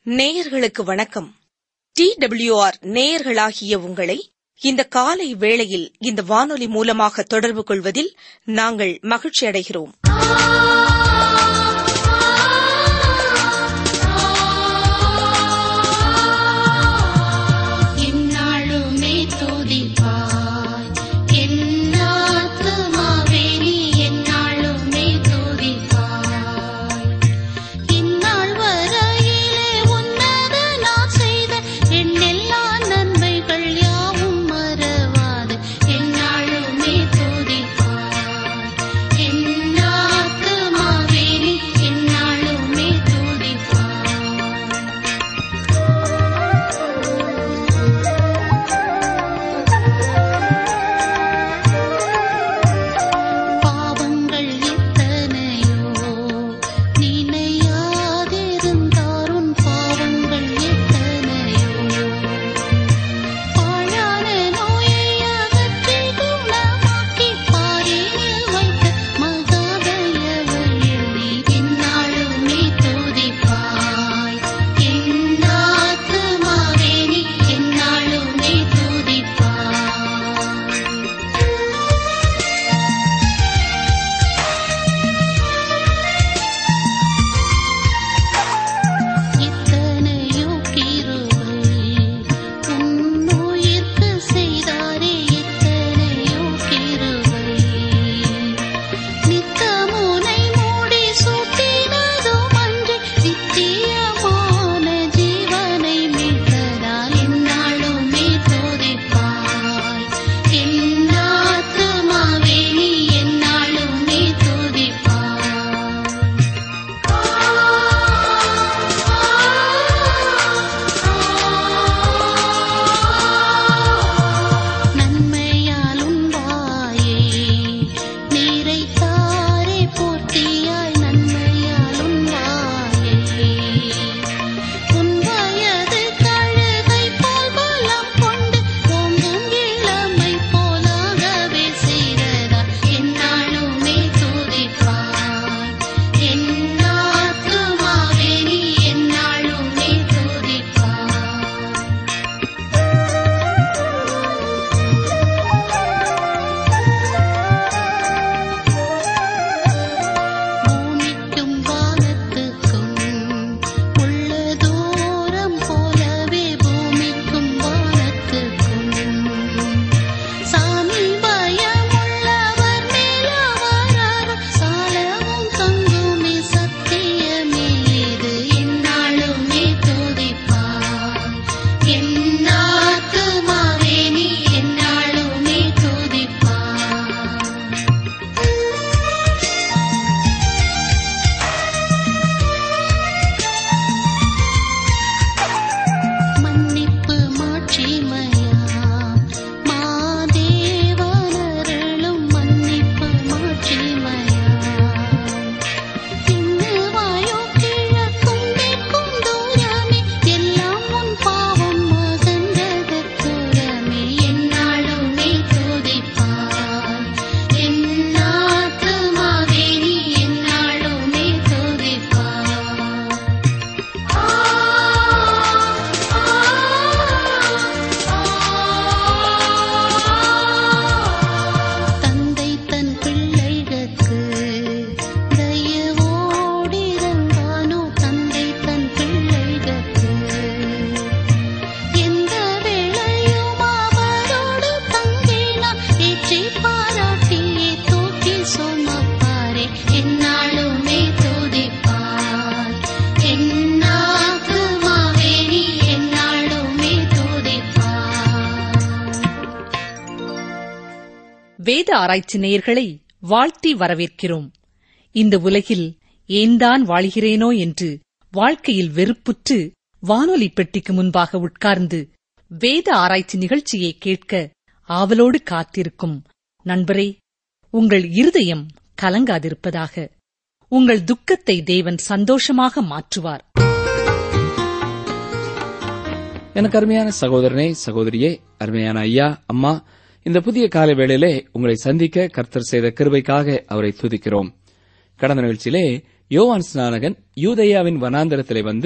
நேயர்களுக்கு வணக்கம் D WR நேயர்களாகிய உங்களை இந்த காலை வேளையில் இந்த வானொலி மூலமாக தொடர்பு கொள்வதில் நாங்கள் மகிழ்ச்சி அடைகிறோம் என்னாலுமே துதிப்பாய் என் ஆத்துமாவே நீ என்னாலுமே துதிப்பாய் இந்நாள் வரையிலே உன்னத நான் செய்த எண்ணெல்லா நன்மைகள் யாவும் மறவாது என்னாலுமே துதிப்பாய் என் ஆத்துமாவே நீ என்னாலுமே துதிப்பாய் பாவங்கள் எத்தனையோ நினையாதிருந்தாரும் பாவங்கள் எத்தனையோ பாழான நோயை அகற்றி குணமாக்கி பாரினில் வைத்த மகாதயவழியில் நீ எந்நாளுமே துதிப்பாய் என் ஆத்துமாவே நீ எந்நாளுமே துதிப்பாய் எத்தனையோ கிருபை உன்னுயிர்க்கு செய்தாரே எத்தனையோ கிருபை நித்தமுனை மூடி சூட்டினதும் அன்று நித்தியமான ஜீவனை மீட்டதால் எந்நாளுமே துதிப்பாய் என் ஆத்துமாவே நீ எந்நாளுமே துதிப்பாய் நன்மையால் உண்டாயே நிறைத்தாரே போற்றியாய் நன்மையால் உண்டாயே உன் வயது கழுகை போல் பலம் கொண்டு ஓங்கும் இளமை போலாகவே செய்ததா எந்நாளுமே துதிப்பாய் என் ஆத்துமாவே நீ எந்நாளுமே துதிப்பாய் பூமிக்கும் வானத்துக்கும் உள்ள தூரம் போலவே பூமிக்கும் வானத்துக்கும் சாமி பயமுள்ளவர் மேலவரார் சாலவும் தங்குமே சத்தியமே இது எந்நாளுமே துதிப்பாய் என் ஆத்துமாவே நீ எந்நாளுமே துதிப்பாய் மன்னிப்பு மாட்சிமையாம் மாதேவனருளும் மன்னிப்பு மாட்சிமையாம் திண்ணுவாயோ கிழக்கும் மேற்கும் தூரமே எல்லாம் உன் பாவம் மகன்றதற்குரமே எந்நாளுமே துதிப்பாய் என் ஆத்துமாவே நீ எந்நாளுமே துதிப்பாய் தந்தை தன் பிள்ளைகளுக்கு தயவோடிருந்தானோ தந்தை தன் பிள்ளைகளுக்கு எந்த வேளையும் அவரோடு தங்கினான் ஏற்றி பாராட்டியே தூக்கி சுமப்பாரே எந்நாளுமே துதிப்பாய் என் ஆத்துமாவே நீ எந்நாளுமே துதிப்பாய் வேத ஆராய்ச்சி நேயர்களை வாழ்த்தி வரவேற்கிறோம் இந்த உலகில் ஏன்தான் வாழ்கிறேனோ என்று வாழ்க்கையில் வெறுப்புற்று வானொலி பெட்டிக்கு முன்பாக உட்கார்ந்து வேத ஆராய்ச்சி நிகழ்ச்சியை கேட்க ஆவலோடு காத்திருக்கும் நண்பரே உங்கள் இருதயம் கலங்காதிருப்பதாக உங்கள் துக்கத்தை தேவன் சந்தோஷமாக மாற்றுவார் எனக்கு அருமையான சகோதரனே சகோதரியே அருமையான ஐயா அம்மா இந்த புதிய காலை வேளையிலே உங்களை சந்திக்க கர்த்தர் செய்த கிருபைக்காக அவரை துதிக்கிறோம் கடந்த நிகழ்ச்சியிலே யோவான் ஸ்நானகன் யூதேயாவின் வனாந்தரத்திலே வந்து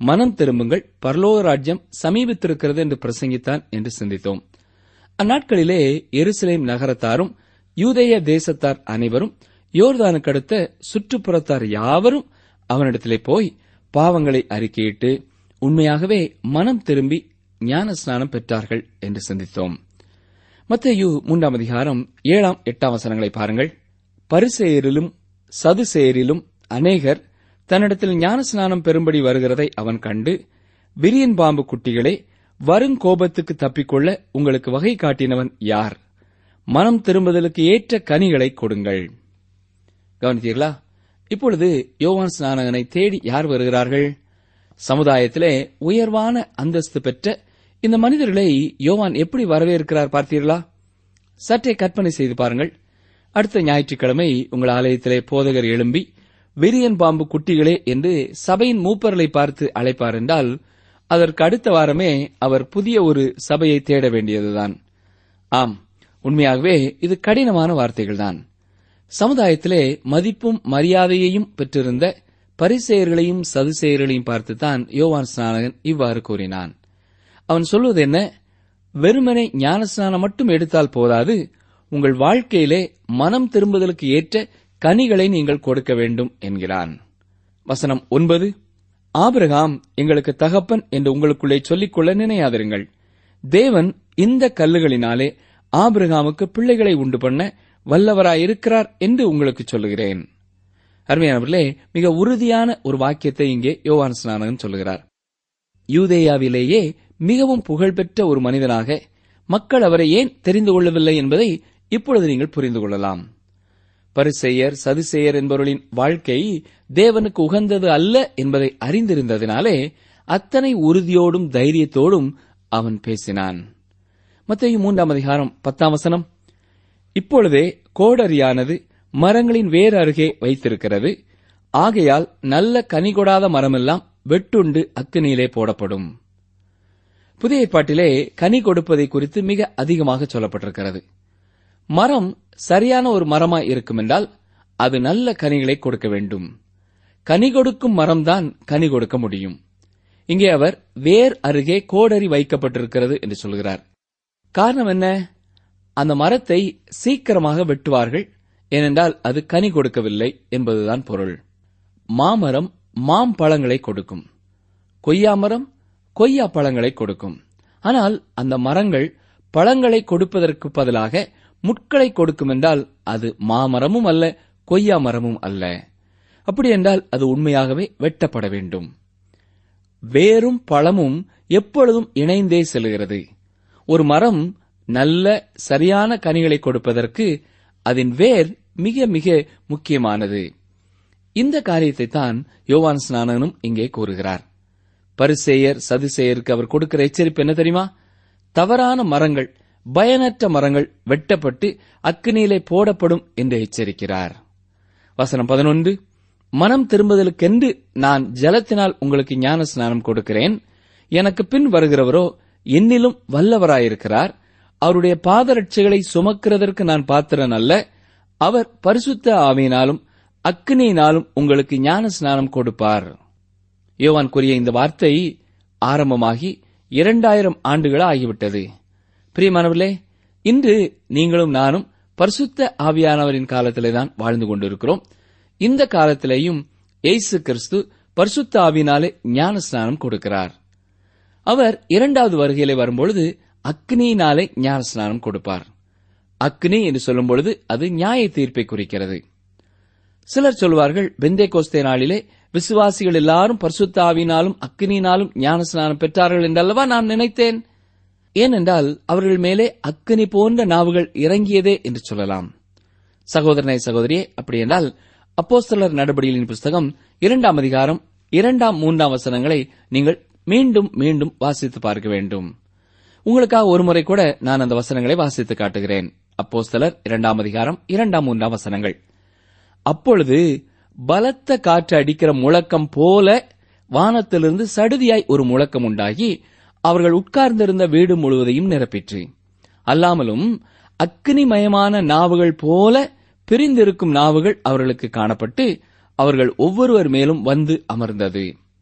மனம் திரும்புங்கள் பரலோக ராஜ்யம் சமீபித்திருக்கிறது என்று பிரசங்கித்தான் என்று சிந்தித்தோம் அந்நாட்களிலே எருசலேம் நகரத்தாரும் யூதேய தேசத்தார் அனைவரும் யோர்தானுக்கு அடுத்த சுற்றுப்புறத்தார் யாவரும் அவனிடத்திலே போய் பாவங்களை அறிக்கையிட்டு உண்மையாகவே மனம் திரும்பி ஞான ஸ்நானம் பெற்றார்கள் என்று சிந்தித்தோம் மத்தேயு மூன்றாம் அதிகாரம் ஏழாம் எட்டாம் வசனங்களை பாருங்கள் பரிசெயரிலும் சதுசெயரிலும் அநேகர் தன்னிடத்தில் ஞான ஸ்நானம் பெறும்படி வருகிறதை அவன் கண்டு விரியன் பாம்பு குட்டிகளே வருங்கோபத்துக்கு தப்பிக்கொள்ள உங்களுக்கு வகை காட்டினவன் யார் மனம் திரும்புதலுக்கு ஏற்ற கனிகளை கொடுங்கள் கவனித்தீர்களா இப்பொழுது யோவான் ஸ்நானகனை தேடி யார் வருகிறார்கள் சமுதாயத்திலே உயர்வான அந்தஸ்து பெற்ற இந்த மனிதர்களை யோவான் எப்படி வரவேற்கிறார் பார்த்தீர்களா சற்றே கற்பனை செய்து பாருங்கள் அடுத்த ஞாயிற்றுக்கிழமை உங்கள் ஆலயத்திலே போதகர் எழும்பி விரியன் பாம்பு குட்டிகளே என்று சபையின் மூப்பர்களை பார்த்து அழைப்பார் என்றால் அதற்கு அடுத்த வாரமே அவர் புதிய ஒரு சபையை தேட வேண்டியதுதான் ஆம் உண்மையாகவே இது கடினமான வார்த்தைகள்தான் சமுதாயத்திலே மதிப்பும் மரியாதையையும் பெற்றிருந்த பரிசெயர்களையும் சதுசெயர்களையும் பார்த்துத்தான் யோவான் ஸ்நானகன் இவ்வாறு கூறினான் அவன் சொல்வது என்ன வெறுமனை ஞானஸ்நானம் மட்டும் எடுத்தால் போதாது உங்கள் வாழ்க்கையிலே மனம் திரும்புதலுக்கு ஏற்ற கனிகளை நீங்கள் கொடுக்க வேண்டும் என்கிறான் வசனம் ஒன்பது ஆபிரகாம் எங்களுக்கு தகப்பன் என்று உங்களுக்குள்ளே சொல்லிக்கொள்ள நினையாதிருங்கள் தேவன் இந்த கல்லுகளினாலே ஆபிரகாமுக்கு பிள்ளைகளை உண்டு பண்ண வல்லவராயிருக்கிறார் என்று உங்களுக்கு சொல்லுகிறேன் அருமையானவர்களே மிக உறுதியான ஒரு வாக்கியத்தை இங்கே யோவான் ஸ்நானகன் சொல்லுகிறார் யூதேயாவிலேயே மிகவும் புகழ்பெற்ற ஒரு மனிதனாக மக்கள் அவரை ஏன் தெரிந்து கொள்ளவில்லை என்பதை இப்பொழுது நீங்கள் புரிந்து கொள்ளலாம் பரிசெயர் சதுசெயர் என்பவர்களின் வாழ்க்கை தேவனுக்கு உகந்தது அல்ல என்பதை அறிந்திருந்ததினாலே அத்தனை உறுதியோடும் தைரியத்தோடும் அவன் பேசினான் மத்திய மூன்றாம் அதிகாரம் பத்தாம் வசனம் இப்பொழுதே கோடரியானது மரங்களின் வேர் அருகே வைத்திருக்கிறது ஆகையால் நல்ல கனி கொடாத மரமெல்லாம் வெட்டுண்டு அக்கினியிலே போடப்படும் புதிய ஏற்பாட்டிலே கனி கொடுப்பதை குறித்து மிக அதிகமாக சொல்லப்பட்டிருக்கிறது மரம் சரியான ஒரு மரமாய் இருக்கும் என்றால் அது நல்ல கனிகளை கொடுக்க வேண்டும் கனி கொடுக்கும் மரம்தான் கனி கொடுக்க முடியும் இங்கே அவர் வேர் அருகே கோடரி வைக்கப்பட்டிருக்கிறது என்று சொல்கிறார் காரணம் என்ன அந்த மரத்தை சீக்கிரமாக வெட்டுவார்கள் ஏனென்றால் அது கனி கொடுக்கவில்லை என்பதுதான் பொருள் மாமரம் மாம் பழங்களை கொடுக்கும் கொய்யா மரம் கொய்யா பழங்களை கொடுக்கும் ஆனால் அந்த மரங்கள் பழங்களை கொடுப்பதற்கு பதிலாக முட்களை கொடுக்கும் என்றால் அது மாமரமும் அல்ல கொய்யா மரமும் அல்ல அப்படி என்றால் அது உண்மையாகவே வெட்டப்பட வேண்டும் வேரும் பழமும் எப்பொழுதும் இணைந்தே செல்கிறது ஒரு மரம் நல்ல சரியான கனிகளை கொடுப்பதற்கு அதன் வேர் மிக மிக முக்கியமானது இந்த காரியத்தை தான் யோவான் ஸ்நானனும் இங்கே கூறுகிறார் பரிசேயர் சதுசேயருக்கு அவர் கொடுக்கிற எச்சரிப்பு என்ன தெரியுமா தவறான மரங்கள் பயனற்ற மரங்கள் வெட்டப்பட்டு அக்கினியிலே போடப்படும் என்று எச்சரிக்கிறார் வசனம் பதினொன்று மனம் திரும்புதலுக்கென்று நான் ஜலத்தினால் உங்களுக்கு ஞான ஸ்நானம் கொடுக்கிறேன் எனக்கு பின் வருகிறவரோ என்னிலும் வல்லவராயிருக்கிறார் அவருடைய பாதரட்சைகளை சுமக்கிறதற்கு நான் பாத்திரன் அல்ல அவர் பரிசுத்த ஆவியினாலும் அக்னியினாலும் உங்களுக்கு ஞான ஸ்நானம் கொடுப்பார் யோவான் கூறிய இந்த வார்த்தை ஆரம்பமாகி இரண்டாயிரம் ஆண்டுகள் ஆகிவிட்டது பிரியமானவர்களே இன்று நீங்களும் நானும் பரிசுத்த ஆவியானவரின் காலத்திலே தான் வாழ்ந்து கொண்டிருக்கிறோம் இந்த காலத்திலேயும் இயேசு கிறிஸ்து பரிசுத்த ஆவியினாலே ஞான ஸ்நானம் கொடுக்கிறார் அவர் இரண்டாவது வருகையிலே வரும்பொழுது அக்னியினாலே ஞான ஸ்நானம் கொடுப்பார் அக்னி என்று சொல்லும் பொழுது அது நியாய தீர்ப்பை குறிக்கிறது சிலர் சொல்வார்கள் பெந்தே கோஸ்தே நாளிலே விசுவாசிகள் எல்லாரும் பரிசுத்த ஆவியினாலும் அக்னியினாலும் ஞான ஸ்நானம் பெற்றார்கள் என்றல்லவா நான் நினைத்தேன் ஏனென்றால் அவர்கள் மேலே அக்கினி போன்ற நாவுகள் இறங்கியதே என்று சொல்லலாம் சகோதரனை சகோதரியே அப்படியென்றால் அப்போஸ்தலர் நடபடிகளின் புஸ்தகம் இரண்டாம் அதிகாரம் இரண்டாம் மூன்றாம் வசனங்களை நீங்கள் மீண்டும் மீண்டும் வாசித்து பார்க்க வேண்டும் உங்களுக்காக ஒருமுறை கூட நான் அந்த வசனங்களை வாசித்து காட்டுகிறேன் அப்போஸ்தலர் இரண்டாம் அதிகாரம் இரண்டாம் மூன்றாம் வசனங்கள் அப்பொழுது பலத்த காற்று அடிக்கிற முழக்கம் போல வானத்திலிருந்து சடுதியாய் ஒரு முழக்கம் உண்டாகி அவர்கள் உட்கார்ந்திருந்த வீடு முழுவதையும் நிரப்பிற்று அல்லாமலும் அக்னிமயமான நாவுகள் போல பிரிந்திருக்கும் நாவுகள் அவர்களுக்கு காணப்பட்டு அவர்கள் ஒவ்வொருவர் மேலும் வந்து அமர்ந்தது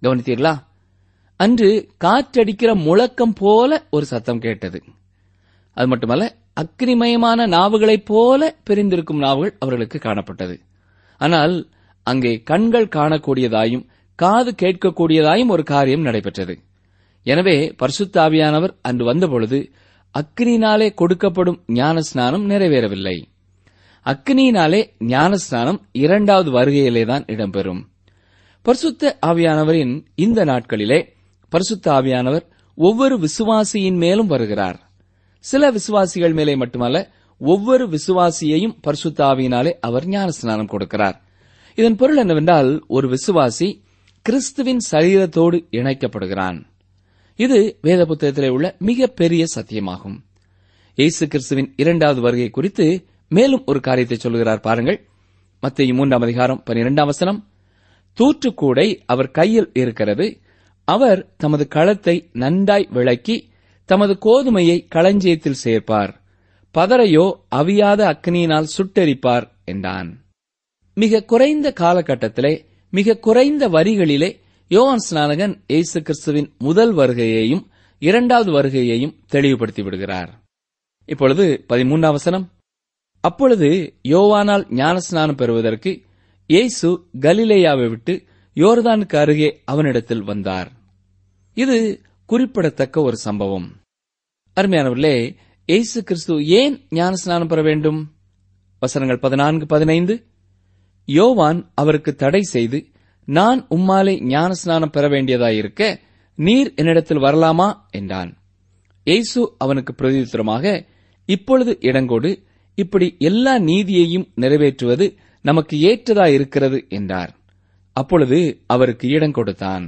கவனித்தீர்களா அன்று காற்றடிக்கிற முழக்கம் போல ஒரு சத்தம் கேட்டது அது மட்டுமல்ல அக்னிமயமான நாவுகளைப் போல பிரிந்திருக்கும் நாவுகள் அவர்களுக்கு காணப்பட்டது ஆனால் அங்கே கண்கள் காணக்கூடியதாயும் காது கேட்கக்கூடியதாயும் ஒரு காரியம் நடைபெற்றது எனவே பரிசுத்த ஆவியானவர் அன்று வந்தபொழுது அக்னியினாலே கொடுக்கப்படும் ஞான ஸ்நானம் நிறைவேறவில்லை அக்னியினாலே ஞான ஸ்நானம் இரண்டாவது வருகையிலேதான் இடம்பெறும் பரிசுத்த ஆவியானவரின் இந்த நாட்களிலே பரிசுத்த ஆவியானவர் ஒவ்வொரு விசுவாசியின் மேலும் வருகிறார் சில விசுவாசிகள் மேலே மட்டுமல்ல ஒவ்வொரு விசுவாசியையும் பரிசுத்த ஆவியினாலே அவர் ஞான ஸ்நானம் கொடுக்கிறார் இதன் பொருள் என்னவென்றால் ஒரு விசுவாசி கிறிஸ்துவின் சரீரத்தோடு இணைக்கப்படுகிறான் இது வேத புத்தகத்திலே உள்ள மிக பெரிய சத்தியமாகும் இயேசு கிறிஸ்துவின் இரண்டாவது வருகை குறித்து மேலும் ஒரு காரியத்தை சொல்கிறார் பாருங்கள் மத்திய மூன்றாம் அதிகாரம் பனிரெண்டாம் வசனம் தூற்றுக்கூடை அவர் கையில் இருக்கிறது அவர் தமது களத்தை நன்றாய் விளக்கி தமது கோதுமையை களஞ்சியத்தில் சேர்ப்பார் பதரையோ அவியாத அக்னியினால் சுட்டெரிப்பார் என்றான் மிக குறைந்த காலகட்டத்திலே மிக குறைந்த வரிகளிலே யோவான் ஸ்நானகன் இயேசு கிறிஸ்துவின் முதல் வருகையையும் இரண்டாவது வருகையையும் தெளிவுபடுத்தி விடுகிறார் இப்பொழுது பதிமூன்றாம் வசனம் அப்பொழுது யோவானால் ஞானஸ்நானம் பெறுவதற்கு இயேசு கலிலேயாவை விட்டு யோர்தானுக்கு அருகே அவனிடத்தில் வந்தார் இது குறிப்பிடத்தக்க ஒரு சம்பவம் அருமையானவர்களே இயேசு கிறிஸ்து ஏன் ஞானஸ்நானம் பெற வேண்டும் வசனங்கள் பதினான்கு பதினைந்து யோவான் அவருக்கு தடை செய்து நான் உம்மாலே ஞானஸ்நானம் பெற வேண்டியதாயிருக்க நீர் என்னிடத்தில் வரலாமா என்றான் இயேசு அவனுக்கு பிரதியுத்தரமாக இப்பொழுது இடங்கொடு இப்படி எல்லா நீதியையும் நிறைவேற்றுவது நமக்கு ஏற்றதாயிருக்கிறது என்றார் அப்பொழுது அவருக்கு இடம் கொடுத்தான்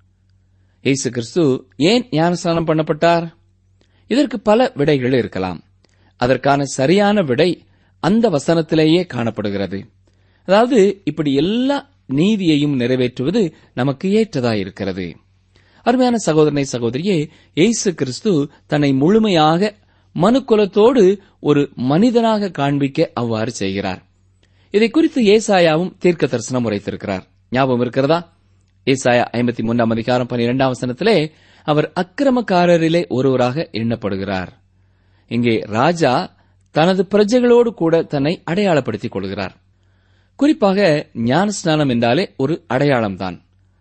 இயேசு கிறிஸ்து ஏன் ஞானஸ்நானம் பண்ணப்பட்டார் இதற்கு பல விடைகள் இருக்கலாம் அதற்கான சரியான விடை அந்த வசனத்திலேயே காணப்படுகிறது அதாவது இப்படி எல்லா நீதியையும் நிறைவேற்றுவது நமக்கு ஏற்றதாயிருக்கிறது அருமையான சகோதரனை சகோதரியே இயேசு கிறிஸ்து தன்னை முழுமையாக மனுக்குலத்தோடு ஒரு மனிதனாக காண்பிக்க அவ்வாறு செய்கிறார் இதை குறித்து ஏசாயாவும் தீர்க்க தரிசனம் உரைத்திருக்கிறார் ஞாபகம் இருக்கிறதா ஏசாயா ஐம்பத்தி மூன்றாம் அதிகாரம் பனிரெண்டாம் வசனத்திலே அவர் அக்கிரமக்காரரிலே ஒருவராக எண்ணப்படுகிறார் இங்கே ராஜா தனது பிரஜைகளோடு கூட தன்னை அடையாளப்படுத்திக் கொள்கிறார் குறிப்பாக ஞானஸ்நானம் என்றாலே ஒரு அடையாளம்தான்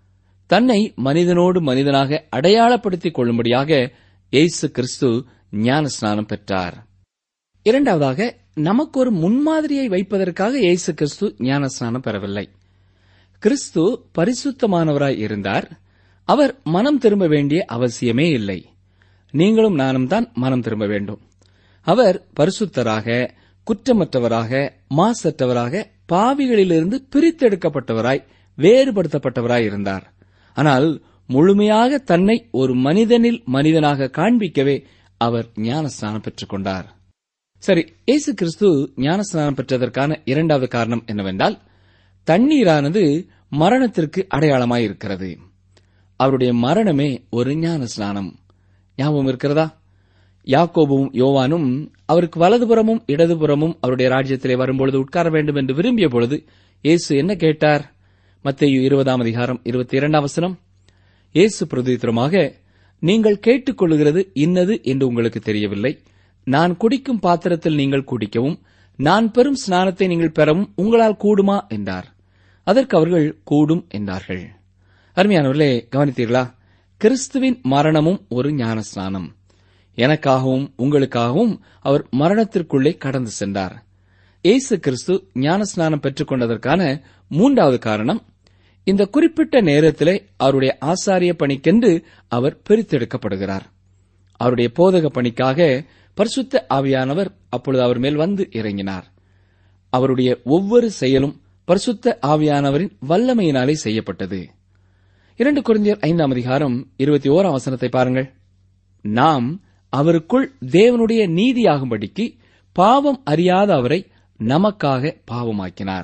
தன்னை மனிதனோடு மனிதனாக அடையாளப்படுத்திக் கொள்ளும்படியாக இயேசு கிறிஸ்து ஞானஸ்நானம் பெற்றார் இரண்டாவதாக நமக்கு ஒரு முன்மாதிரியை வைப்பதற்காக இயேசு கிறிஸ்து ஞானஸ்நானம் பெறவில்லை கிறிஸ்து பரிசுத்தமானவராய் இருந்தார் அவர் மனம் திரும்ப வேண்டிய அவசியமே இல்லை நீங்களும் நானும் தான் மனம் திரும்ப வேண்டும் அவர் பரிசுத்தராக குற்றமற்றவராக மாசற்றவராக பாவிகளிலிருந்து பிரித்தெடுக்கப்பட்டவராய் வேறுபடுத்தப்பட்டவராய் இருந்தார் ஆனால் முழுமையாக தன்னை ஒரு மனிதனில் மனிதனாக காண்பிக்கவே அவர் ஞானஸ்நானம் பெற்றுக் கொண்டார் சரி இயேசு கிறிஸ்து ஞானஸ்நானம் பெற்றதற்கான இரண்டாவது காரணம் என்னவென்றால் தண்ணீரானது மரணத்திற்கு அடையாளமாயிருக்கிறது அவருடைய மரணமே ஒரு ஞான ஸ்நானம் ஞாபகம் இருக்கிறதா யாக்கோபும் யோவானும் அவருக்கு வலதுபுறமும் இடதுபுறமும் அவருடைய ராஜ்யத்திலே வரும்பொழுது உட்கார வேண்டும் என்று விரும்பிய பொழுது இயேசு என்ன கேட்டார் மத்தேயு இருபதாம் அதிகாரம் இருபத்தி இரண்டாம் வசனம் இயேசு பிரதித்திரமாக நீங்கள் கேட்டுக்கொள்ளுகிறது இன்னது என்று உங்களுக்கு தெரியவில்லை நான் குடிக்கும் பாத்திரத்தில் நீங்கள் குடிக்கவும் நான் பெறும் ஸ்நானத்தை நீங்கள் பெறவும் உங்களால் கூடுமா என்றார் அதற்கு அவர்கள் கூடும் என்றார்கள் அருமையானவர்களே கவனித்தீர்களா கிறிஸ்துவின் மரணமும் ஒரு ஞான ஸ்நானம் எனக்காகவும் உங்களுக்காகவும் அவர் மரணத்திற்குள்ளே கடந்து சென்றார் இயேசு கிறிஸ்து ஞானஸ்நானம் பெற்றுக் கொண்டதற்கான மூன்றாவது காரணம் இந்த குறிப்பிட்ட நேரத்திலே அவருடைய ஆசாரிய பணிக்கென்று அவர் பிரித்தெடுக்கப்படுகிறார் அவருடைய போதக பணிக்காக பரிசுத்த ஆவியானவர் அப்பொழுது அவர் மேல் வந்து இறங்கினார் அவருடைய ஒவ்வொரு செயலும் பரிசுத்த ஆவியானவரின் வல்லமையினாலே செய்யப்பட்டது இரண்டு குருந்தியர் ஐந்தாம் அதிகாரம் இருபத்தி ஓராம் வசனத்தை பாருங்கள் நாம் அவருக்குள் தேவனுடைய நீதியாகும்படிக்கு பாவம் அறியாத அவரை நமக்காக பாவமாக்கினார்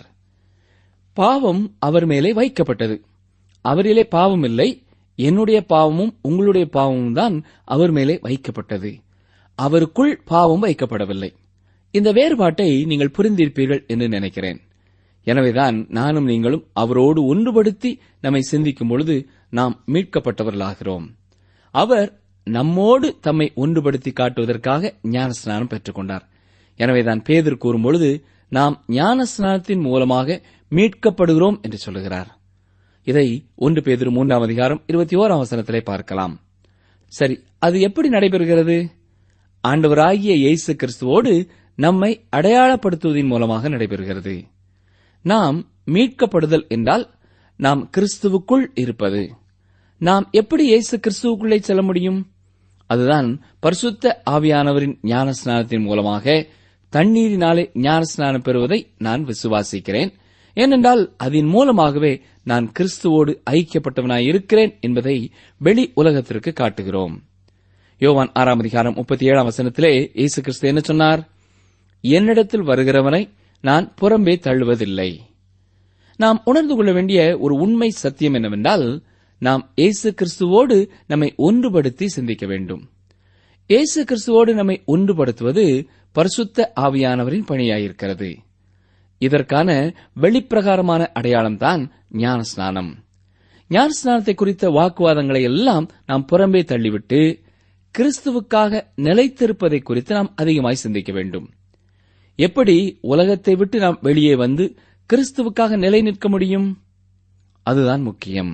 பாவம் அவர் மேலே வைக்கப்பட்டது அவரிலே பாவம் இல்லை என்னுடைய பாவமும் உங்களுடைய பாவமும் தான் அவர் மேலே வைக்கப்பட்டது அவருக்குள் பாவம் வைக்கப்படவில்லை இந்த வேறுபாட்டை நீங்கள் புரிந்திருப்பீர்கள் என்று நினைக்கிறேன் எனவேதான் நானும் நீங்களும் அவரோடு ஒன்றுபடுத்தி நம்மை சிந்திக்கும் பொழுது நாம் மீட்கப்பட்டவர்களாகிறோம் அவர் நம்மோடு தம்மை ஒன்றுபடுத்தி காட்டுவதற்காக ஞானஸ்நானம் பெற்றுக்கொண்டார் எனவேதான் பேதர் கூறும்பொழுது நாம் ஞானஸ்நானத்தின் மூலமாக மீட்கப்படுகிறோம் என்று சொல்லுகிறார் இதை ஒன்று பேதர் மூன்றாம் அதிகாரம் இருபத்தி ஓராம் வசனத்திலே பார்க்கலாம் சரி அது எப்படி நடைபெறுகிறது ஆண்டவராகிய இயேசு கிறிஸ்துவோடு நம்மை அடையாளப்படுத்துவதன் மூலமாக நடைபெறுகிறது நாம் மீட்கப்படுதல் என்றால் நாம் கிறிஸ்துவுக்குள் இருப்பது நாம் எப்படி இயேசு கிறிஸ்துவுக்குள்ளே செல்ல முடியும் அதுதான் பரிசுத்த ஆவியானவரின் ஞான ஸ்நானத்தின் மூலமாக தண்ணீரினாலே ஞான ஸ்நானம் பெறுவதை நான் விசுவாசிக்கிறேன் ஏனென்றால் அதன் மூலமாகவே நான் கிறிஸ்துவோடு ஐக்கியப்பட்டவனாய் இருக்கிறேன் என்பதை வெளி உலகத்திற்கு காட்டுகிறோம் யோவான் ஆறாம் அதிகாரம் முப்பத்தி ஏழாம் வசனத்திலே இயேசு கிறிஸ்து என்ன சொன்னார் என்னிடத்தில் வருகிறவனை நான் புறம்பே தள்ளுவதில்லை நாம் உணர்ந்து கொள்ள வேண்டிய ஒரு உண்மை சத்தியம் என்னவென்றால் நாம் இயேசு கிறிஸ்துவோடு நம்மை ஒன்றுபடுத்தி சிந்திக்க வேண்டும் இயேசு கிறிஸ்துவோடு நம்மை ஒன்றுபடுத்துவது பரிசுத்த ஆவியானவரின் பணியாயிருக்கிறது இதற்கான வெளிப்பிரகாரமான அடையாளம்தான் ஞான ஸ்நானம் ஞான ஸ்நானத்தை குறித்த வாக்குவாதங்களை எல்லாம் நாம் புறம்பே தள்ளிவிட்டு கிறிஸ்துவுக்காக நிலைத்திருப்பதை குறித்து நாம் அதிகமாய் சிந்திக்க வேண்டும் எப்படி உலகத்தை விட்டு நாம் வெளியே வந்து கிறிஸ்துவுக்காக நிலை நிற்க முடியும் அதுதான் முக்கியம்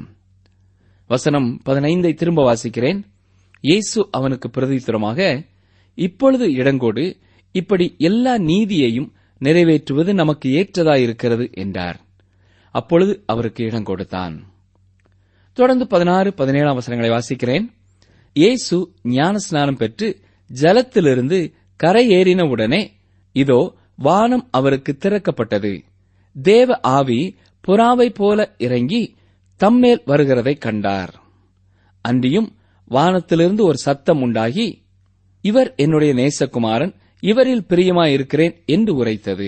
வசனம் பதினைந்தை திரும்ப வாசிக்கிறேன் இயேசு அவனுக்கு பிரதித்திரமாக இப்பொழுது இடங்கோடு இப்படி எல்லா நீதியையும் நிறைவேற்றுவது நமக்கு ஏற்றதாயிருக்கிறது என்றார் அப்பொழுது அவருக்கு இடம் கொடுத்தான் தொடர்ந்து பதினாறு பதினேழாம் வசனங்களை வாசிக்கிறேன் இயேசு ஞான ஸ்நானம் பெற்று ஜலத்திலிருந்து கரை ஏறின உடனே இதோ வானம் அவருக்கு திறக்கப்பட்டது தேவ ஆவி புறாவை போல இறங்கி தம்மேல் வருகிறதைக் கண்டார் அன்றியும் வானத்திலிருந்து ஒரு சத்தம் உண்டாகி இவர் என்னுடைய நேசகுமாரன் இவரில் பிரியமாயிருக்கிறேன் என்று உரைத்தது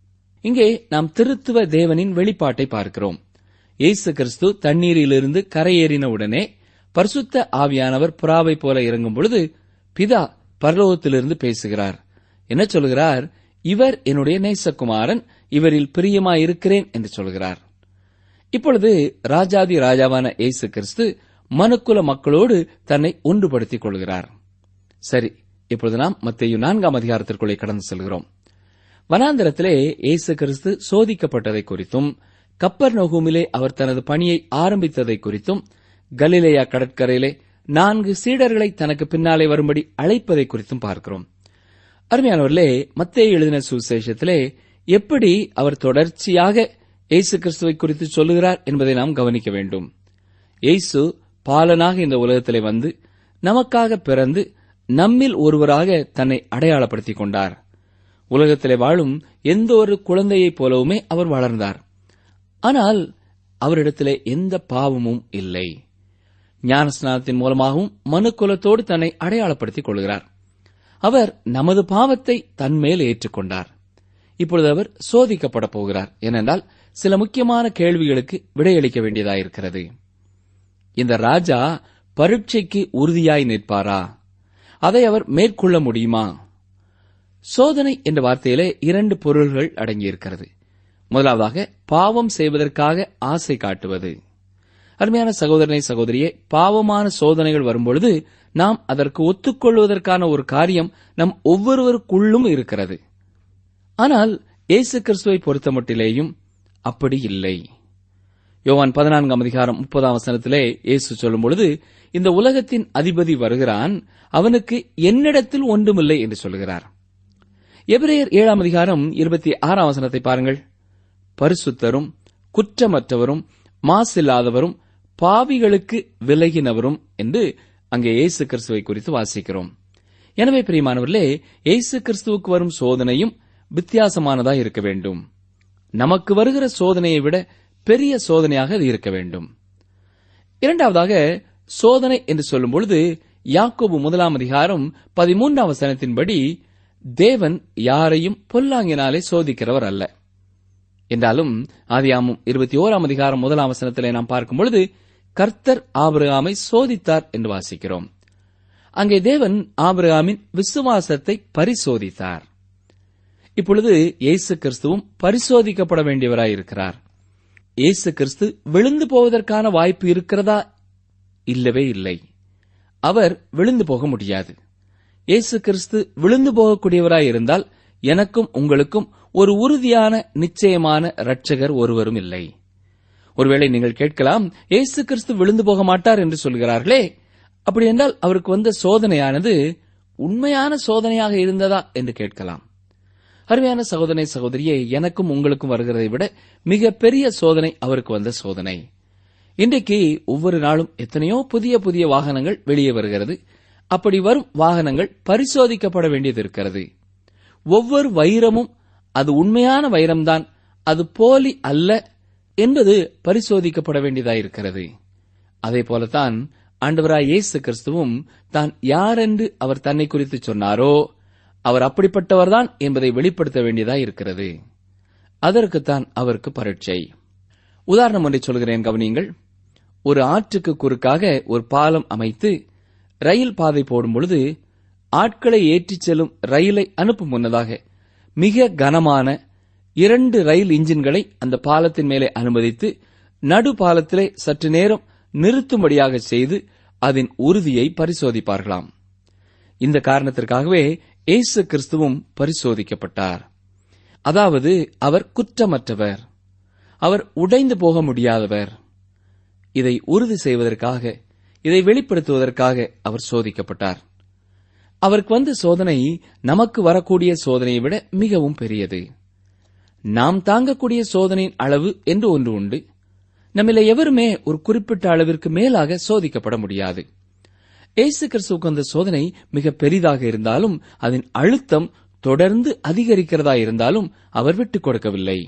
இங்கே நாம் திருத்துவ தேவனின் வெளிப்பாட்டை பார்க்கிறோம் இயேசு கிறிஸ்து தண்ணீரிலிருந்து கரையேறின உடனே பரிசுத்த ஆவியானவர் புறாவை போல இறங்கும் பொழுது பிதா பரலோகத்திலிருந்து பேசுகிறார் என்ன சொல்கிறார் இவர் என்னுடைய நேசகுமாரன் இவரில் பிரியமாயிருக்கிறேன் என்று சொல்கிறார் இப்பொழுது ராஜாதி ராஜாவான இயேசு கிறிஸ்து மனுக்குல மக்களோடு தன்னை ஒன்றுபடுத்திக் கொள்கிறார் சரி இப்பொழுது நாம் மத்திய நான்காம் அதிகாரத்திற்குள்ளே கடந்து செல்கிறோம் வனாந்திரத்திலே இயேசு கிறிஸ்து சோதிக்கப்பட்டதை குறித்தும் கப்பர் நோகுமிலே அவர் தனது பணியை ஆரம்பித்ததை குறித்தும் கலிலேயா கடற்கரையிலே நான்கு சீடர்களை தனக்கு பின்னாலே வரும்படி அழைப்பதை குறித்தும் பார்க்கிறோம் அருமையானவர்களே மத்திய எழுதின சுவிசேஷத்திலே எப்படி அவர் தொடர்ச்சியாக இயேசு கிறிஸ்துவை குறித்து சொல்லுகிறார் என்பதை நாம் கவனிக்க வேண்டும் இயேசு பாலனாக இந்த உலகத்திலே வந்து நமக்காக பிறந்து நம்மில் ஒருவராக தன்னை அடையாளப்படுத்திக் கொண்டார் உலகத்திலே வாழும் எந்த ஒரு குழந்தையைப் போலவுமே அவர் வளர்ந்தார் ஆனால் அவரிடத்திலே எந்த பாவமும் இல்லை ஞானஸ்நானத்தின் மூலமாகவும் மனு குலத்தோடு தன்னை அடையாளப்படுத்திக் கொள்கிறார் அவர் நமது பாவத்தை தன்மேல் ஏற்றுக்கொண்டார் இப்பொழுது அவர் சோதிக்கப்பட போகிறார் ஏனென்றால் சில முக்கியமான கேள்விகளுக்கு விடையளிக்க வேண்டியதாயிருக்கிறது இந்த ராஜா பரீட்சைக்கு உறுதியாய் நிற்பாரா அதை அவர் மேற்கொள்ள முடியுமா சோதனை என்ற வார்த்தையிலே இரண்டு பொருள்கள் அடங்கியிருக்கிறது முதலாவதாக பாவம் செய்வதற்காக ஆசை காட்டுவது அருமையான சகோதரனை சகோதரியே பாவமான சோதனைகள் வரும்பொழுது நாம் அதற்கு ஒத்துக்கொள்வதற்கான ஒரு காரியம் நம் ஒவ்வொருவருக்குள்ளும் இருக்கிறது ஆனால் இயேசு கிறிஸ்துவை பொறுத்தமட்டிலேயும் அப்படி இல்லை யோவான் பதினான்காம் அதிகாரம் முப்பதாம் வசனத்திலே இயேசு சொல்லும் பொழுது இந்த உலகத்தின் அதிபதி வருகிறான் அவனுக்கு என்னிடத்தில் ஒன்றுமில்லை என்று சொல்கிறார் எபிரேயர் ஏழாம் அதிகாரம் இருபத்தி ஆறாம் வசனத்தை பாருங்கள் பரிசுத்தரும் குற்றமற்றவரும் மாசில்லாதவரும் பாவிகளுக்கு விலகினவரும் என்று அங்கே இயேசு கிறிஸ்துவை குறித்து வாசிக்கிறோம் எனவே பிரியமானவர்களே இயேசு கிறிஸ்துவுக்கு வரும் சோதனையும் வித்தியாசமானதா இருக்க வேண்டும் நமக்கு வருகிற சோதனையை விட பெரிய சோதனையாக அது இருக்க வேண்டும் இரண்டாவதாக சோதனை என்று சொல்லும் பொழுது யாக்கோபு முதலாம் அதிகாரம் பதிமூன்றாம் வசனத்தின்படி தேவன் யாரையும் பொல்லாங்கினாலே சோதிக்கிறவர் அல்ல என்றாலும் ஆதியாமும் இருபத்தி ஓராம் அதிகாரம் முதலாம் வசனத்திலே நாம் பார்க்கும் பொழுது கர்த்தர் ஆபிரகாமை சோதித்தார் என்று வாசிக்கிறோம் அங்கே தேவன் ஆபிரகாமின் விசுவாசத்தை பரிசோதித்தார் இப்பொழுது இயேசு கிறிஸ்துவும் பரிசோதிக்கப்பட வேண்டியவராயிருக்கிறார் இயேசு கிறிஸ்து விழுந்து போவதற்கான வாய்ப்பு இருக்கிறதா இல்லவே இல்லை அவர் விழுந்து போக முடியாது இயேசு கிறிஸ்து விழுந்து போகக்கூடியவராய் இருந்தால் எனக்கும் உங்களுக்கும் ஒரு உறுதியான நிச்சயமான இரட்சகர் ஒருவரும் இல்லை ஒருவேளை நீங்கள் கேட்கலாம் இயேசு கிறிஸ்து விழுந்து போக மாட்டார் என்று சொல்கிறார்களே அப்படி என்றால் அவருக்கு வந்த சோதனையானது உண்மையான சோதனையாக இருந்ததா என்று கேட்கலாம் அருமையான சகோதரனை சகோதரியே எனக்கும் உங்களுக்கும் வருகிறதை விட மிக பெரிய சோதனை அவருக்கு வந்த சோதனை இன்றைக்கு ஒவ்வொரு நாளும் எத்தனையோ புதிய புதிய வாகனங்கள் வெளியே வருகிறது அப்படி வரும் வாகனங்கள் பரிசோதிக்கப்பட வேண்டியது இருக்கிறது ஒவ்வொரு வைரமும் அது உண்மையான வைரம்தான் அது போலி அல்ல என்பது பரிசோதிக்கப்பட வேண்டியதாயிருக்கிறது அதே போலத்தான் ஆண்டவராய் இயேசு கிறிஸ்துவும் தான் யாரென்று அவர் தன்னை குறித்து சொன்னாரோ அவர் அப்படிப்பட்டவர்தான் என்பதை வெளிப்படுத்த வேண்டியதாய் இருக்கிறது அதற்குத்தான் அவருக்கு பரீட்சை உதாரணம் ஒன்றை சொல்கிறேன் கவனியுங்கள் ஒரு ஆற்றுக்கு குறுக்காக ஒரு பாலம் அமைத்து ரயில் பாதை போடும் பொழுது ஆட்களை ஏற்றிச் செல்லும் ரயிலை அனுப்பும் முன்னதாக மிக கனமான இரண்டு ரயில் இன்ஜின்களை அந்த பாலத்தின் மேலே அனுமதித்து நடு பாலத்திலே சற்று நேரம் நிறுத்தும்படியாக செய்து அதன் உறுதியை பரிசோதிப்பார்களாம் இந்த காரணத்திற்காகவே இயேசு கிறிஸ்துவும் பரிசோதிக்கப்பட்டார் அதாவது அவர் குற்றமற்றவர் அவர் உடைந்து போக முடியாதவர் இதை உறுதி செய்வதற்காக இதை வெளிப்படுத்துவதற்காக அவர் சோதிக்கப்பட்டார் அவருக்கு வந்த சோதனை நமக்கு வரக்கூடிய சோதனையை விட மிகவும் பெரியது நாம் தாங்கக்கூடிய சோதனையின் அளவு என்று ஒன்று உண்டு நம்மில எவருமே ஒரு குறிப்பிட்ட அளவிற்கு மேலாக சோதிக்கப்பட முடியாது இயேசு கிறிஸ்துவுக்கு அந்த சோதனை மிக பெரிதாக இருந்தாலும் அதன் அழுத்தம் தொடர்ந்து அதிகரிக்கிறதா இருந்தாலும் அவர் விட்டுக் கொடுக்கவில்லை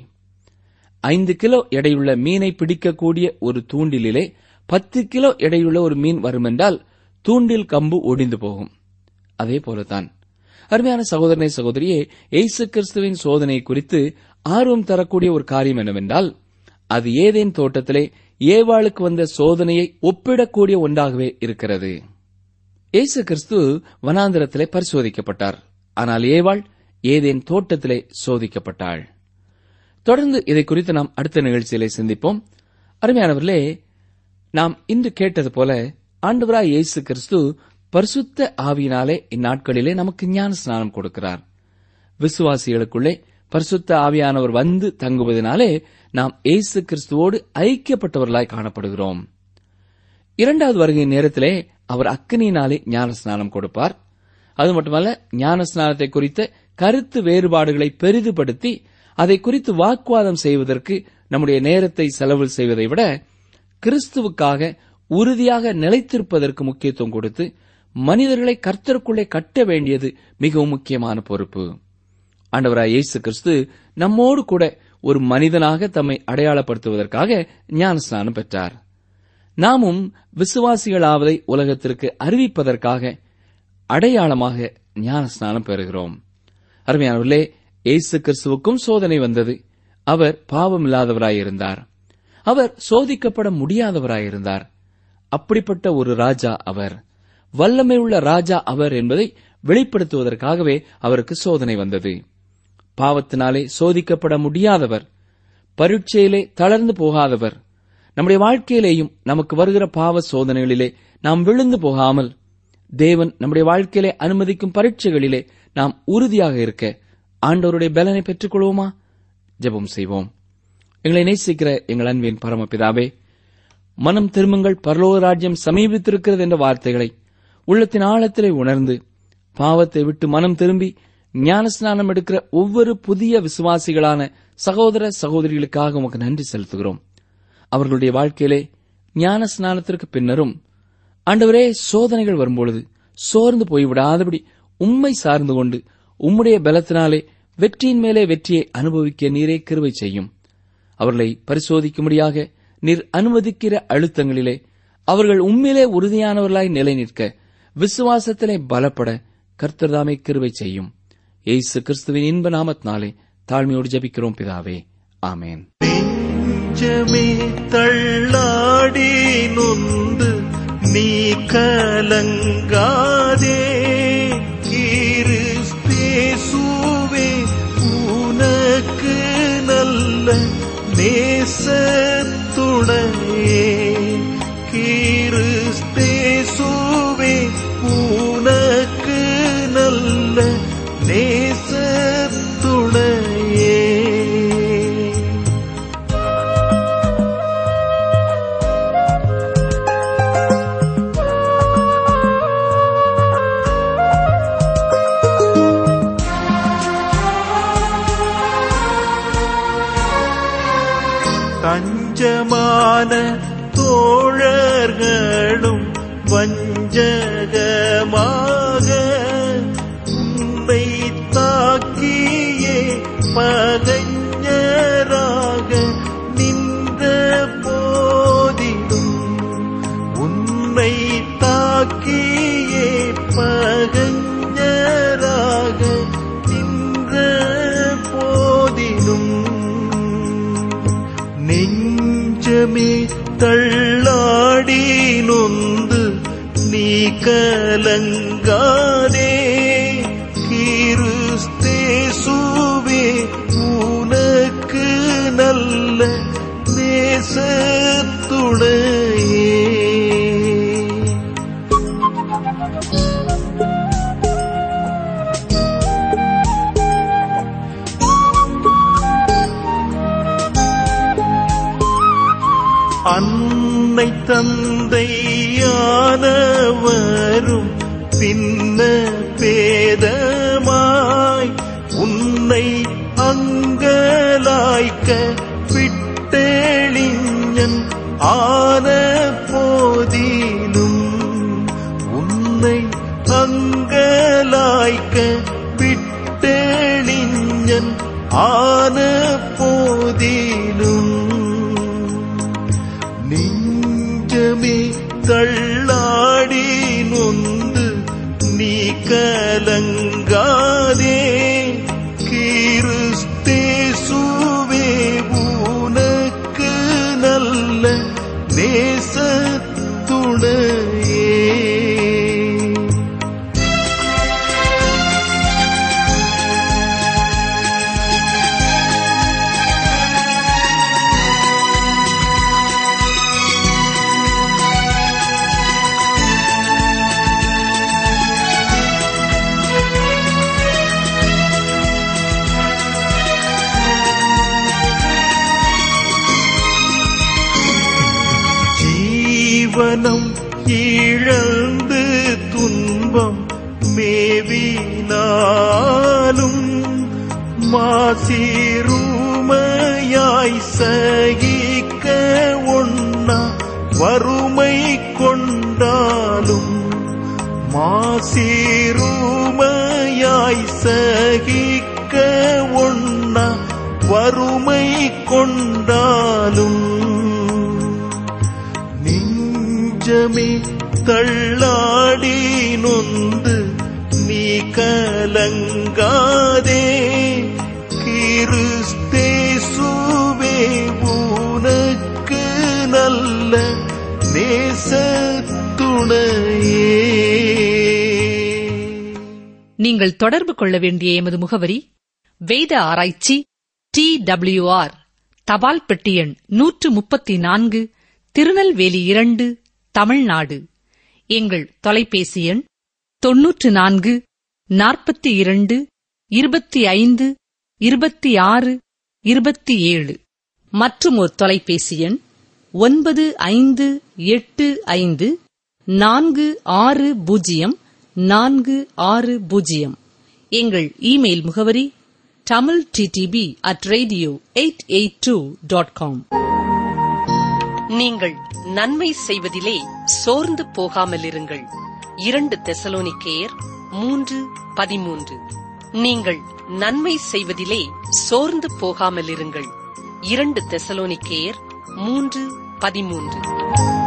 ஐந்து கிலோ எடையுள்ள மீனை பிடிக்கக்கூடிய ஒரு தூண்டிலே பத்து கிலோ எடையுள்ள ஒரு மீன் வருமென்றால் தூண்டில் கம்பு ஒடிந்து போகும் அதே போலத்தான் அருமையான சகோதரனை சகோதரியே இயேசு கிறிஸ்துவின் சோதனை குறித்து ஆர்வம் தரக்கூடிய ஒரு காரியம் என்னவென்றால் அது ஏதேன் தோட்டத்திலே ஏவாளுக்கு வந்த சோதனையை ஒப்பிடக்கூடிய ஒன்றாகவே இருக்கிறது இயேசு கிறிஸ்து வனாந்திரத்திலே பரிசோதிக்கப்பட்டார் ஆனால் ஏவாள் ஏதேன் தோட்டத்திலே சோதிக்கப்பட்டாள் தொடர்ந்து இதை குறித்து நாம் அடுத்த நிகழ்ச்சியிலே சிந்திப்போம் அருமையானவர்களே நாம் இன்று கேட்டது போல ஆண்டவராய் இயேசு கிறிஸ்து பரிசுத்த ஆவியினாலே இந்நாட்களிலே நமக்கு ஞான ஸ்நானம் கொடுக்கிறார் விசுவாசிகளுக்குள்ளே பரிசுத்த ஆவியானவர் வந்து தங்குவதனாலே நாம் இயேசு கிறிஸ்துவோடு ஐக்கியப்பட்டவர்களாய் காணப்படுகிறோம் இரண்டாவது வருகை நேரத்திலே அவர் அக்னியினாலே ஞான ஸ்நானம் கொடுப்பார் அது மட்டுமல்ல ஞான ஸ்நானத்தை குறித்த கருத்து வேறுபாடுகளை பெரிதுபடுத்தி அதை குறித்து வாக்குவாதம் செய்வதற்கு நம்முடைய நேரத்தை செலவு செய்வதை விட கிறிஸ்துவுக்காக உறுதியாக நிலைத்திருப்பதற்கு முக்கியத்துவம் கொடுத்து மனிதர்களை கர்த்தருக்குள்ளே கட்ட வேண்டியது மிகவும் முக்கியமான பொறுப்பு ஆண்டவராய் இயேசு கிறிஸ்து நம்மோடு கூட ஒரு மனிதனாக தம்மை அடையாளப்படுத்துவதற்காக ஞானஸ்நானம் பெற்றார் நாமும் விசுவாசிகளாவதை உலகத்திற்கு அறிவிப்பதற்காக அடையாளமாக ஞானஸ்நானம் பெறுகிறோம் அருமையானவர்களே இயேசு கிறிஸ்துவுக்கும் சோதனை வந்தது அவர் பாவமில்லாதவராயிருந்தார் அவர் சோதிக்கப்பட முடியாதவராயிருந்தார் அப்படிப்பட்ட ஒரு ராஜா அவர் வல்லமை உள்ள ராஜா அவர் என்பதை வெளிப்படுத்துவதற்காகவே அவருக்கு சோதனை வந்தது பாவத்தினாலே சோதிக்கப்பட முடியாதவர் பரீட்சையிலே தளர்ந்து போகாதவர் நம்முடைய வாழ்க்கையிலேயும் நமக்கு வருகிற பாவ சோதனைகளிலே நாம் விழுந்து போகாமல் தேவன் நம்முடைய வாழ்க்கையிலே அனுமதிக்கும் பரீட்சைகளிலே நாம் உறுதியாக இருக்க ஆண்டவருடைய பலனை பெற்றுக் கொள்வோமா ஜெபம் செய்வோம் எங்களை நேசிக்கிற எங்கள் அன்பின் பரமபிதாவே மனம் திரும்புங்கள் பரலோக ராஜ்யம் சமீபித்திருக்கிறது என்ற வார்த்தைகளை உள்ளத்தின் ஆழத்திலே உணர்ந்து பாவத்தை விட்டு மனம் திரும்பி ஞானஸ்நானம் எடுக்கிற ஒவ்வொரு புதிய விசுவாசிகளான சகோதர சகோதரிகளுக்காக உமக்கு நன்றி செலுத்துகிறோம் அவர்களுடைய வாழ்க்கையிலே ஞான ஸ்நானத்திற்கு பின்னரும் ஆண்டவரே சோதனைகள் வரும்பொழுது சோர்ந்து போய்விடாதபடி உம்மை சார்ந்து கொண்டு உம்முடைய பலத்தினாலே வெற்றியின் மேலே வெற்றியை அனுபவிக்க நீரே கிருவை செய்யும் அவர்களை பரிசோதிக்கும்படியாக நீர் அனுமதிக்கிற அழுத்தங்களிலே அவர்கள் உண்மையிலே உறுதியானவர்களாய் நிலை நிற்க விசுவாசத்திலே பலப்பட கர்த்தர்தாமே கிருவை செய்யும் ஏசு கிறிஸ்துவின் இன்ப நாமத்தினாலே தாழ்மையோடு ஜபிக்கிறோம் பிதாவே ஆமேன் நெஞ்சமே தள்ளாடி நொந்து நீ கலங்காதே கிறிஸ்தேசுவே உனக்கு நல்ல நேசத்துணையே கிறிஸ்தேசுவே வஞ்சகமாக உன்னை தாக்கியே பகைஞராக நின்ற போதிலும் உன்னை தாக்கியே பகைஞராக நின்ற போதிலும் நெஞ்சமே தள்ளாடி நொந்து நீ கலங்காதே கிறிஸ்தேசுவே உனக்கு நல்ல நேசத்துணையே அன்னை தந்தையானவரும் பின்ன பேதமாய் உன்னை அங்கலாய்க்க விட்டெளிஞன் ஆன போதிலும் உன்னை அங்கலாய்க்க விட்டெளிஞன் ஆன போதிலும் நெஞ்சமே தள்ளாடி நொந்து நீ கலங்காதே கிறிஸ்தேசுவே உனக்கு நல்ல நேசத்துணையே ஜீவனம் இழந்து துன்பம் மேவினாலும் மாசிருமையாய் சகிக்க ஒண்ணா வறுமை கொண்டாலும் மாசிருமையாய் சகிக்க ஒண்ணா வறுமை கொண்டாலும் நெஞ்சமே தள்ளாடி நொந்து நீ கலங்காதே கிறிஸ்தேசுவே உனக்கு நல்ல நேசத்துணையே நீங்கள் தொடர்பு கொள்ள வேண்டிய எமது முகவரி வேத ஆராய்ச்சி டி ஆர் தபால் பெட்டி எண் நூற்று முப்பத்தி நான்கு திருநெல்வேலி இரண்டு தமிழ்நாடு எங்கள் தொலைபேசி எண் தொன்னூற்று நான்கு நாற்பத்தி இரண்டு இருபத்தி ஐந்து இருபத்தி ஆறு இருபத்தி ஏழு மற்றும் ஒரு தொலைபேசி எண் ஒன்பது ஐந்து எட்டு ஐந்து நான்கு ஆறு பூஜ்ஜியம் நான்கு ஆறு பூஜ்ஜியம் எங்கள் இமெயில் முகவரி Tamil DTP at radio eight eight two dot com நீங்கள் நன்மை செய்வதிலே சோர்ந்து போகாமல் இருங்கள் இரண்டு தெசலோனிக்கேயர் மூன்று பதிமூன்று நீங்கள் நன்மை செய்வதிலே சோர்ந்து போகாமல் இருங்கள் இரண்டு தெசலோனிக்கேயர் மூன்று பதிமூன்று